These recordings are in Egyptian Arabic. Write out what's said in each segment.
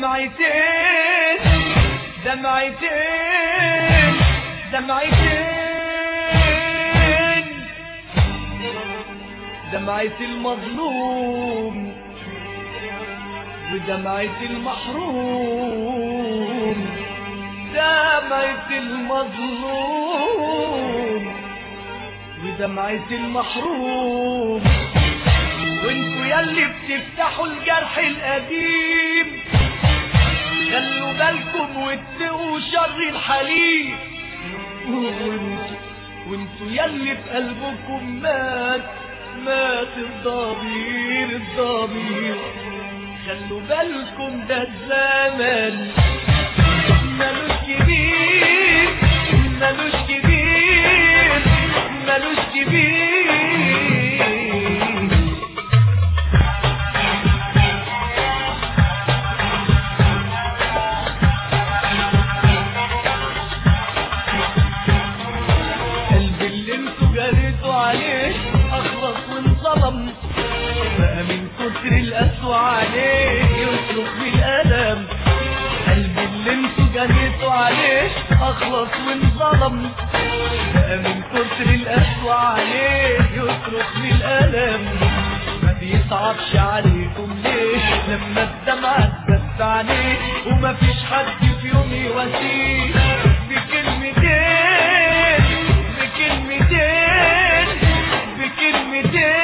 دمعتين دمعتين دمعتين دمعة المظلوم ودمعة المحروم دمعة المظلوم ودمعة المحروم وانتوا يلي بتفتحوا الجرح القديم خلوا بالكم واتقوا شر الحليم وانتوا وانتوا يلي في قلبكم مات مات الضمير الضمير خلوا بالكم ده الزمن ملوش كبير ملوش كبير ملوش كبير قلبي اللي انتوا جريتوا عليه اخلص وانظلم بقى من كتر القسوة عليه يصرخ بالألم قلبي اللي انتوا جريتوا عليه اخلص وانظلم بقى من كتر القسوة عليه يصرخ بالألم ما بيصعبش عليكم ليه لما الدمعة تبت عليه وما فيش حد في يوم يواسيه بكلمتين بكلمتين بكلمتين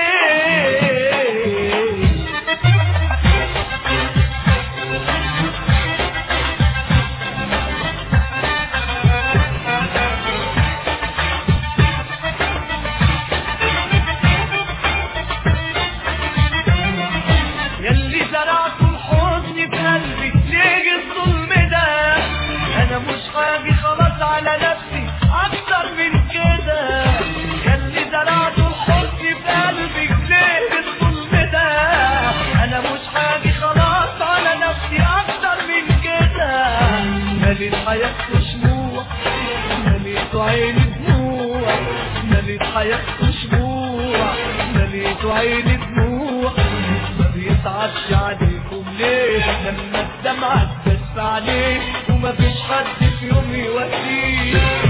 يلي زرعتوا الحزن في قلبي ليه الظلم ده انا مش هاجي خلاص على نفسي اكتر من كده يلي زرعتوا الحزن في قلبي ليه الظلم ده انا مش هاجي خلاص على نفسي اكتر من كده مليت حياتكوا شموع مليت عيني دموع مليت حياتكوا شموع مليت عيني دموع ما بيصعبش عليكم ليه لما الدمعة تدس عليه وما فيش حد في يوم يواسيه